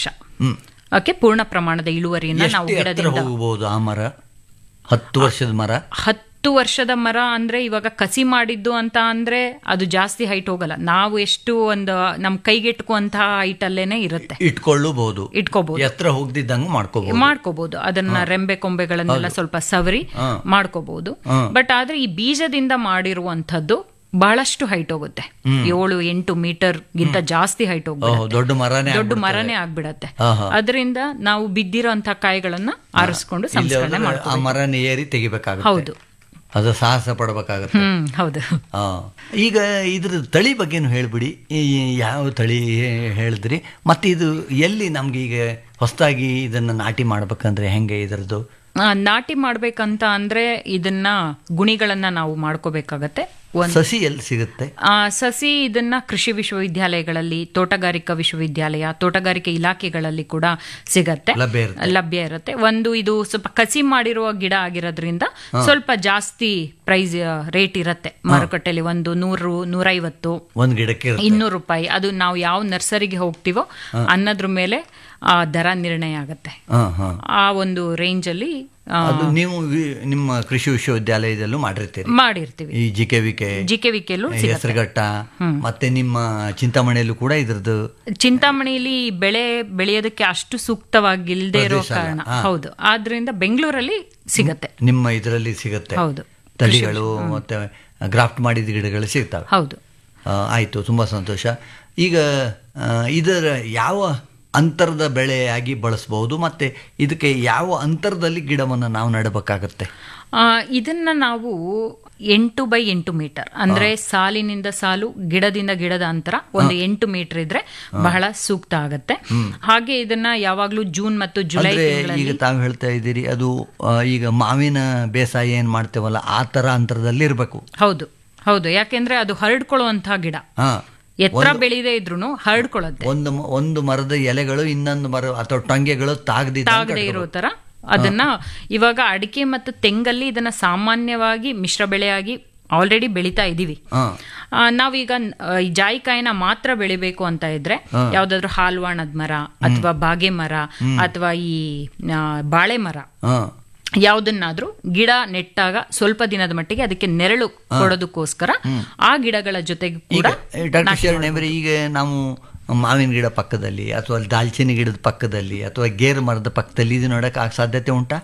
ವರ್ಷ ಹ್ಮ್ ಓಕೆ ಪೂರ್ಣ ಪ್ರಮಾಣದ ಇಳುವರಿಯನ್ನ ನಾವು ಎಷ್ಟು ಎತ್ತರ ಗಿಡದಿಂದ ಹೋಗಬಹುದು ಆ ಮರ ಹತ್ತು ವರ್ಷದ ಮರ ಹತ್ತು ವರ್ಷದ ಮರ ಅಂದ್ರೆ ಇವಾಗ ಕಸಿ ಮಾಡಿದ್ದು ಅಂತ ಅಂದ್ರೆ ಅದು ಜಾಸ್ತಿ ಹೈಟ್ ಹೋಗಲ್ಲ ನಾವು ಎಷ್ಟು ಒಂದು ನಮ್ ಕೈಗೆಟ್ಕುವಂತಹ ಹೈಟ್ ಅಲ್ಲೇನೆ ಇರುತ್ತೆ ಇಟ್ಕೊಳ್ಳಬಹುದು ಇಟ್ಕೋಬಹುದು ಎತ್ತರ ಹೋಗ್ದಿದ್ದಂಗೆ ಮಾಡ್ಕೋಬಹುದು ಮಾಡ್ಕೋಬಹುದು ಅದನ್ನ ರೆಂಬೆ ಕೊಂಬೆಗಳನ್ನೆಲ್ಲ ಸ್ವಲ್ಪ ಸವರಿ ಹಾ. ಮಾಡ್ಕೋಬಹುದು ಹಾ. ಬಟ್ ಆದ್ರೆ ಈ ಬೀಜದಿಂದ ಮಾಡಿರುವಂತದ್ದು ಬಹಳಷ್ಟು ಹೈಟ್ ಹೋಗುತ್ತೆ ಏಳು ಎಂಟು ಮೀಟರ್ ಗಿಂತ ಜಾಸ್ತಿ ಹೈಟ್ ಓಹ್, ಹೋಗುತ್ತೆ ದೊಡ್ಡ ಮರನೇ ದೊಡ್ಡ ಆಗ್ಬಿಡ್ತದೆ. ಮರನೇ ಆಗ್ಬಿಡತ್ತೆ ಆಹಾ. ಅದರಿಂದ ನಾವು ಬಿದ್ದಿರೋಂಥ ಕಾಯಿಗಳನ್ನ ಆರಿಸ್ಕೊಂಡು ಇಲ್ಲಿ ಸಂಸ್ಕರಣೆ ಹೋದ್ರೆ ಮಾಡ್ಕೋ ಆ ಮರನ ಏರಿ ತೆಗಿಬೇಕಾಗುತ್ತೆ ಹೌದು ಅದು ಸಾಹಸ ಪಡ್ಬೇಕಾಗತ್ತೆ ಹ್ಮ್ ಹೌದು ಆ. ಈಗ ಇದ್ರ ತಳಿ ಬಗ್ಗೆನು ಹೇಳ್ಬಿಡಿ ಈ ಯಾವ ತಳಿ ಹೇಳಿದ್ರಿ ಮತ್ತೆ ಇದು ಎಲ್ಲಿ ನಮ್ಗೆ ಈಗ ಹೊಸದಾಗಿ ಇದನ್ನ ನಾಟಿ ಮಾಡ್ಬೇಕಂದ್ರೆ ಹೆಂಗೆ ಇದರದ್ದು ಆ, ನಾಟಿ ಮಾಡ್ಬೇಕಂತ ಅಂದ್ರೆ ಇದನ್ನ ಗುಣಿಗಳನ್ನ ನಾವು ಮಾಡ್ಕೋಬೇಕಾಗತ್ತೆ ಒಂದ್ ಸಸಿ ಎಲ್ಲಿ ಸಿಗುತ್ತೆ ಆ, ಸಸಿ ಇದನ್ನ ಕೃಷಿ ವಿಶ್ವವಿದ್ಯಾಲಯಗಳಲ್ಲಿ ತೋಟಗಾರಿಕಾ ವಿಶ್ವವಿದ್ಯಾಲಯ ತೋಟಗಾರಿಕೆ ಇಲಾಖೆಗಳಲ್ಲಿ ಕೂಡ ಸಿಗತ್ತೆ ಲಭ್ಯ ಇರುತ್ತೆ. ಲಭ್ಯ ಇರುತ್ತೆ ಒಂದು ಇದು ಸ್ವಲ್ಪ ಕಸಿ ಮಾಡಿರುವ ಗಿಡ ಆಗಿರೋದ್ರಿಂದ ಸ್ವಲ್ಪ ಜಾಸ್ತಿ ಪ್ರೈಸ್ ರೇಟ್ ಇರುತ್ತೆ ಮಾರುಕಟ್ಟೆಯಲ್ಲಿ ಒಂದು ನೂರು ನೂರೈವತ್ತು ಒಂದ್ ಗಿಡಕ್ಕೆ ಇರುತ್ತೆ. ಇನ್ನೂರು ರೂಪಾಯಿ ಅದು ನಾವು ಯಾವ ನರ್ಸರಿಗೆ ಹೋಗ್ತೀವೋ ಅನ್ನೋದ್ರ ಮೇಲೆ ಆ ದರ ನಿರ್ಣಯ ಆಗತ್ತೆ ಹಾ ಹಾ ಆ ಒಂದು ರೇಂಜ್ ಅಲ್ಲಿ ಆ, ಅದು ನೀವು ವಿ- ನಿಮ್ಮ ಕೃಷಿ ವಿಶ್ವವಿದ್ಯಾಲಯದಲ್ಲೂ ಮಾಡಿರ್ತೀರಿ ಮಾಡಿರ್ತೀವಿ ಈ G K V K G K ವಿಕೆಲ್ಲೂ ಸಿಗತ್ತೆ ಹೆಸರುಘಟ್ಟ ಮತ್ತೆ ನಿಮ್ಮ ಚಿಂತಾಮಣಿಯಲ್ಲೂ ಕೂಡ ಇದ್ರದ್ದು ಚಿಂತಾಮಣಿಲಿ ಬೆಳೆ ಬೆಳೆಯೋದಕ್ಕೆ ಅಷ್ಟು ಸೂಕ್ತವಾಗಿಲ್ಲದೆ ಇರೋ ಪ್ರದೇಶ ಅಲ್ಲ. ಕಾರಣ ಹಾ. ಹೌದು ಆದ್ರಿಂದ ಬೆಂಗಳೂರಲ್ಲಿ ಸಿಗತ್ತೆ ನಿಮ್ಮ ಇದರಲ್ಲಿ ಸಿಗುತ್ತೆ ಹೌದು ತಳಿಗಳು ಮತ್ತೆ ಗ್ರಾಫ್ಟ್ ಮಾಡಿದ ಗಿಡಗಳು ಸಿಗ್ತವೆ ಹೌದು ಆ, ಆಯ್ತು ತುಂಬಾ ಸಂತೋಷ ಈಗ ಆ, ಇದರ ಯಾವ ಅಂತರದ ಬೆಳೆಯಾಗಿ ಬಳಸಬಹುದು ಮತ್ತೆ ಇದಕ್ಕೆ ಯಾವ ಅಂತರದಲ್ಲಿ ಗಿಡವನ್ನು ನಾವು ನೆಡಬೇಕಾಗತ್ತೆ ಆ, ಇದನ್ನ ನಾವು ಎಂಟು ಬೈ ಎಂಟು ಮೀಟರ್ ಅಂದ್ರೆ ಸಾಲಿನಿಂದ ಸಾಲು ಗಿಡದಿಂದ ಗಿಡದ ಅಂತರ ಒಂದು ಎಂಟು ಮೀಟರ್ ಇದ್ರೆ ಬಹಳ ಸೂಕ್ತ ಆಗತ್ತೆ ಹಾಗೆ ಇದನ್ನ ಯಾವಾಗ್ಲೂ ಜೂನ್ ಮತ್ತು ಜುಲೈ ಅಂದ್ರೆ ತಿಂಗಳಲ್ಲಿ ಈಗ ತಾವು ಹೇಳ್ತಾ ಇದ್ದೀರಿ ಅದು ಆ, ಈಗ ಮಾವಿನ ಬೇಸಾಯ ಏನ್ ಮಾಡ್ತೇವಲ್ಲ ಆ ತರ ಅಂತರದಲ್ಲಿ ಇರಬೇಕು ಹೌದು ಹೌದು ಯಾಕೆಂದ್ರೆ ಅದು ಹರಡ್ಕೊಳ್ಳುವಂತಹ ಗಿಡ ಹಾ ಎತ್ತರ ಬೆಳೆಯದೇ ಇದ್ರೂ ಹರಡ್ಕೊಳ್ಳುತ್ತೆ ಒಂದು ಮ- ಒಂದು ಮರದ ಎಲೆಗಳು ಇನ್ನೊಂದು ಮರ ಅಥವಾ ಟೊಂಗೆಗಳು ತಾಗದಿದ್ದ ತಾಗದೆ ಇರೋ ತರ ಅದನ್ನ ಇವಾಗ ಅಡಿಕೆ ಮತ್ತು ತೆಂಗಲ್ಲಿ ಇದನ್ನ ಸಾಮಾನ್ಯವಾಗಿ ಮಿಶ್ರ ಬೆಳೆಯಾಗಿ ಆಲ್ರೆಡಿ ಬೆಳಿತಾ ಇದೀವಿ ಹಾ ಆ, ನಾವೀಗ ಆ, ಈ ಜಾಯಿಕಾಯಿನ ಮಾತ್ರ ಬೆಳಿಬೇಕು ಅಂತ ಇದ್ರೆ ಯಾವ್ದಾದ್ರು ಹಾಲ್ವಾಣದ ಮರ ಅಥವಾ ಬಾಗೆ ಮರ ಅಥವಾ ಈ ಆ, ಬಾಳೆ ಮರ ಹಾ ಯಾವ್ದನ್ನಾದ್ರೂ ಗಿಡ ನೆಟ್ಟಾಗ ಸ್ವಲ್ಪ ದಿನದ ಮಟ್ಟಿಗೆ ಅದಕ್ಕೆ ನೆರಳು ಕೊಡೋದಕ್ಕೋಸ್ಕರ ಆ ಗಿಡಗಳ ಜೊತೆಗೆ ಈಗ ಕೂಡ ಡಾಕ್ಟರ್ ಶರಣೇವ್ರೆ ಈಗ ನಾವು ಮಾವಿನ ಗಿಡ ಪಕ್ಕದಲ್ಲಿ ಅಥವಾ ದಾಲ್ಚಿನ್ನಿ ಗಿಡದ ಪಕ್ಕದಲ್ಲಿ ಅಥವಾ ಗೇರು ಮರದ ಪಕ್ಕದಲ್ಲಿ ಇದು ನೋಡಕ್ ಆಗ ಸಾಧ್ಯತೆ ಉಂಟಾ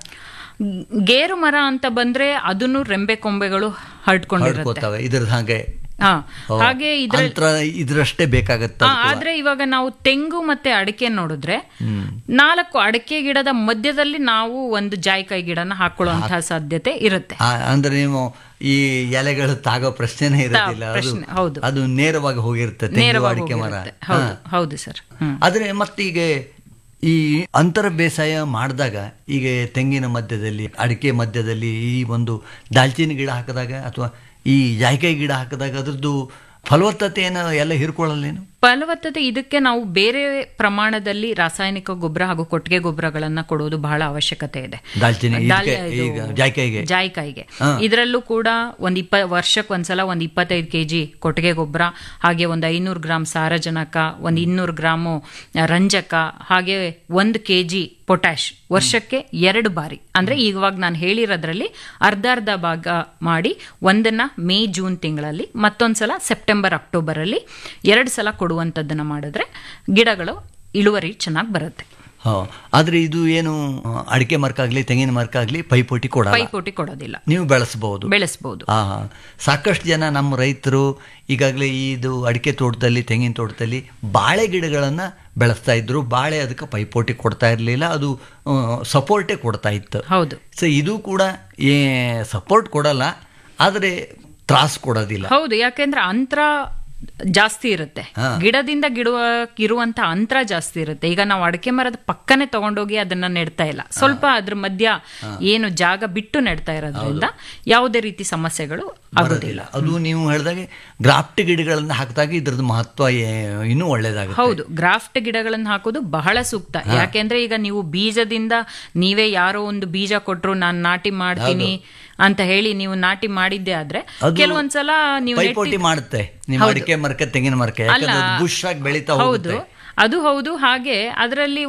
ಗೇರು ಮರ ಅಂತ ಬಂದ್ರೆ ಅದನ್ನು ರೆಂಬೆ ಕೊಂಬೆಗಳು ಹರಡ್ಕೊಂಡಿರುತ್ತೆ ಹರಡ್ಕೋತಾವೆ ಇದ್ರದ್ದು ಹಾಗೆ ಹಾ ಓ, ಹಾಗೆ ಇದ್ರ ಅಂತರ ಇದ್ರಷ್ಟೇ ಬೇಕಾಗತ್ತ ಆ, ಆದ್ರೆ ಇವಾಗ ನಾವು ತೆಂಗು ಮತ್ತೆ ಅಡಿಕೆ ನೋಡಿದ್ರೆ ನಾಲ್ಕು ಅಡಿಕೆ ಗಿಡದ ಮಧ್ಯದಲ್ಲಿ ನಾವು ಒಂದು ಜಾಯಿಕಾಯಿ ಗಿಡನ ಹಾಕೊಳ್ಳುವಂತಹ ಸಾಧ್ಯತೆ ಇರುತ್ತೆ ಅಂದ್ರೆ ನೀವು ಈ ಎಲೆಗಳು ತಾಗೋ ಪ್ರಶ್ನೆನೇ ಇರೋದಿಲ್ಲ ಅದು ಪ್ರಶ್ನೆ, ಹೌದು. ಅದು ನೇರವಾಗಿ ಹೋಗಿರುತ್ತೆ ತೆಂಗು ನೇರವಾಗಿ ಅಡಿಕೆ ಮರ ಹೋಗಿರುತ್ತೆ. ಹೌದು ಹೌದು ಸರ್ ಹ್ಮ್ ಆದ್ರೆ ಮತ್ತೀಗ ಈ ಅಂತರ ಬೇಸಾಯ ಮಾಡಿದಾಗ ಈಗ ತೆಂಗಿನ ಮಧ್ಯದಲ್ಲಿ ಅಡಿಕೆ ಮಧ್ಯದಲ್ಲಿ ಈ ಒಂದು ದಾಲ್ಚಿನ್ನಿ ಗಿಡ ಹಾಕಿದಾಗ ಅಥವಾ ಈ ಜಾಯಿಕಾಯಿ ಗಿಡ ಹಾಕಿದಾಗ ಅದ್ರದ್ದು ಫಲವತ್ತತೆಯನ್ನು ಎಲ್ಲ ಹಿರ್ಕೊಳ್ಳಲ್ಲೇನು ಫಲವತ್ತತೆ ಇದಕ್ಕೆ ನಾವು ಬೇರೆ ಪ್ರಮಾಣದಲ್ಲಿ ರಾಸಾಯನಿಕ ಗೊಬ್ಬರ ಹಾಗೂ ಕೊಟ್ಟಿಗೆ ಗೊಬ್ಬರಗಳನ್ನ ಕೊಡೋದು ಬಹಳ ಅವಶ್ಯಕತೆ ಇದೆ ದಾಲ್ಚಿನ್ನಿ ದಾಲ್- ಇದಕ್ಕೆ ಇದು ಈಗ ಜಾಯಿಕಾಯಿಗೆ ಜಾಯಿಕಾಯಿಗೆ ಇದರಲ್ಲೂ ಕೂಡ ಒಂದ್ ಇಪ್ಪ ವರ್ಷಕ್ಕೆ ಒಂದ್ಸಲ ಒಂದ್ ಇಪ್ಪತ್ತೈದು ಕೆಜಿ ಕೊಟ್ಟಿಗೆ ಗೊಬ್ಬರ ಹಾಗೆ ಒಂದು ಐನೂರು ಗ್ರಾಮ್ ಸಾರಜನಕ ಒಂದ್ ಇನ್ನೂರು ಗ್ರಾಮು ರಂಜಕ ಹಾಗೆ ಒಂದು ಕೆಜಿ ಪೊಟ್ಯಾಶ್ ವರ್ಷಕ್ಕೆ ಎರಡು ಬಾರಿ ಅಂದ್ರೆ ಇವಾಗ ನಾನು ಹೇಳಿರೋದ್ರಲ್ಲಿ ಅರ್ಧ ಅರ್ಧ ಭಾಗ ಮಾಡಿ ಒಂದನ್ನ ಮೇ ಜೂನ್ ತಿಂಗಳಲ್ಲಿ ಮತ್ತೊಂದ್ಸಲ ಸೆಪ್ಟೆಂಬರ್ ಅಕ್ಟೋಬರ್ ಅಲ್ಲಿ ಎರಡು ಸಲ ಕೊಡುವಂಥದ್ದನ್ನ ಮಾಡಿದ್ರೆ ಗಿಡಗಳು ಇಳುವರಿ ಚೆನ್ನಾಗಿ ಬರುತ್ತೆ ಹಾ ಆದ್ರೆ ಇದು ಏನು ಅಡಿಕೆ ಮರಕ್ಕಾಗ್ಲಿ ತೆಂಗಿನ ಮರಕ್ಕಾಗ್ಲಿ ಪೈಪೋಟಿ ಕೊಡಲ್ಲ ಪೈಪೋಟಿ ಕೊಡೋದಿಲ್ಲ ನೀವು ಬೆಳೆಸಬಹುದು ಬೆಳೆಸಬಹುದು ಹಾ ಹಾ ಸಾಕಷ್ಟು ಜನ ನಮ್ಮ ರೈತರು ಈಗಾಗಲೇ ಇದು ಅಡಿಕೆ ತೋಟದಲ್ಲಿ ತೆಂಗಿನ ತೋಟದಲ್ಲಿ ಬಾಳೆ ಗಿಡಗಳನ್ನು ಬೆಳೆಸ್ತಾ ಇದ್ರು ಬಾಳೆ ಅದಕ್ಕೆ ಪೈಪೋಟಿ ಕೊಡ್ತಾ ಇರಲಿಲ್ಲ ಅದು ಸಪೋರ್ಟೇ ಕೊಡ್ತಾ ಇತ್ತು ಹೌದು ಸೊ ಇದು ಕೂಡ ಏ ಸಪೋರ್ಟ್ ಕೊಡಲ್ಲ ಆದರೆ ತ್ರಾಸ್ ಕೊಡೋದಿಲ್ಲ ಹೌದು ಯಾಕೆಂದ್ರೆ ಅಂತರ ಜಾಸ್ತಿ ಇರುತ್ತೆ ಹಾ. ಗಿಡದಿಂದ ಗಿಡುವ ಇರುವಂತ ಅಂತರ ಜಾಸ್ತಿ ಇರುತ್ತೆ ಈಗ ನಾವು ಅಡಿಕೆ ಮರದ ಪಕ್ಕನೆ ತಗೊಂಡೋಗಿ ಅದನ್ನ ನೆಡ್ತಾ ಇಲ್ಲ ಸ್ವಲ್ಪ ಅದ್ರ ಮಧ್ಯ ಏನು ಜಾಗ ಬಿಟ್ಟು ನೆಡ್ತಾ ಇರೋದ್ರಿಂದ ಯಾವುದೇ ರೀತಿ ಸಮಸ್ಯೆಗಳು ಆಗೋದಿಲ್ಲ ಬರೋದಿಲ್ಲ ಅದು ನೀವು ಹೇಳಿದಾಗೆ ಗ್ರಾಫ್ಟ್ ಗಿಡಗಳನ್ನು ಹಾಕಿದಾಗ ಇದ್ರದ್ದು ಮಹತ್ವ ಏ- ಇನ್ನೂ ಒಳ್ಳೇದಾಗುತ್ತೆ ಹೌದು ಗ್ರಾಫ್ಟ್ ಗಿಡಗಳನ್ನು ಹಾಕೋದು ಬಹಳ ಸೂಕ್ತ ಯಾಕೆಂದ್ರೆ ಈಗ ನೀವು ಬೀಜದಿಂದ ನೀವೇ ಯಾರೋ ಒಂದು ಬೀಜ ಕೊಟ್ರು ನಾನು ನಾಟಿ ಮಾಡ್ತೀನಿ ಅಂತ ಹೇಳಿ ನೀವು ನಾಟಿ ಮಾಡಿದ್ದೆ ಆದ್ರೆ ಅದು ಕೆಲವೊಂದ್ಸಲ ನೀವು ಪೈಪೋಟಿ ಮಾಡುತ್ತೆ ನಿಮ್ಮ ಅಡಿಕೆ ಮರಕ್ಕೆ ತೆಂಗಿನ ಮರಕ್ಕೆ ಯಾಕಂದ್ರೆ ಅದು ಬುಷ್ ಆಗಿ ಬೆಳೀತಾ ಹೌದು ಹೋಗುತ್ತೆ ಅದು ಹೌದು ಹಾಗೆ ಅದರಲ್ಲಿ